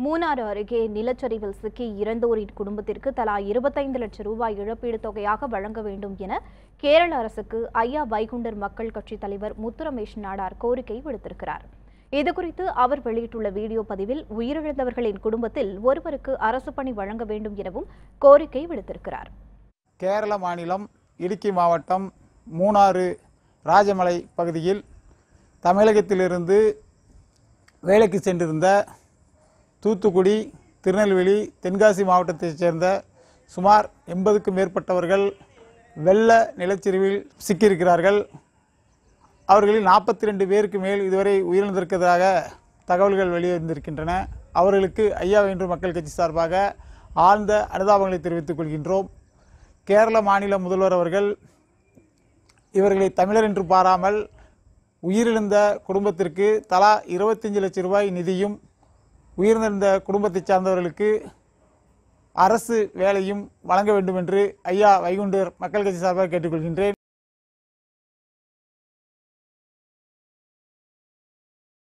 மூணாறு அருகே நிலச்சரிவில் சிக்கி இறந்தோரின் குடும்பத்திற்கு தலா இருபத்தைந்து லட்சம் ரூபாய் இழப்பீடு தொகையாக வழங்க வேண்டும் என கேரள அரசுக்கு ஐயா வைகுண்டர் மக்கள் கட்சித் தலைவர் முத்துரமேஷ் நாடார் கோரிக்கை விடுத்திருக்கிறார் இதுகுறித்து அவர் வெளியிட்டுள்ள வீடியோ பதிவில் உயிரிழந்தவர்களின் குடும்பத்தில் ஒருவருக்கு அரசு பணி வழங்க வேண்டும் எனவும் கோரிக்கை விடுத்திருக்கிறார் கேரள மாநிலம் இடுக்கி மாவட்டம் மூணாறு ராஜமலை பகுதியில் தமிழகத்திலிருந்து வேலைக்கு சென்றிருந்த தூத்துக்குடி திருநெல்வேலி தென்காசி மாவட்டத்தைச் சேர்ந்த சுமார் எண்பதுக்கும் மேற்பட்டவர்கள் வெள்ள நிலச்சரிவில் சிக்கியிருக்கிறார்கள் அவர்களில் நாற்பத்தி ரெண்டு பேருக்கு மேல் இதுவரை உயிரிழந்திருக்கிறதாக தகவல்கள் வெளிவந்திருக்கின்றன அவர்களுக்கு ஐயா வென்று மக்கள் கட்சி சார்பாக ஆழ்ந்த அனுதாபங்களை தெரிவித்துக் கொள்கின்றோம் கேரள மாநில முதல்வர் அவர்கள் இவர்களை தமிழர் என்று பாராமல் உயிரிழந்த குடும்பத்திற்கு தலா இருபத்தஞ்சு லட்சம் ரூபாய் நிதியும் உயிரிழந்த குடும்பத்தைச் சார்ந்தவர்களுக்கு அரசு வேலையும் வழங்க வேண்டும் என்று ஐயா வைகுண்டர் மக்கள் கட்சி சார்பாக கேட்டுக்கொள்கின்றேன்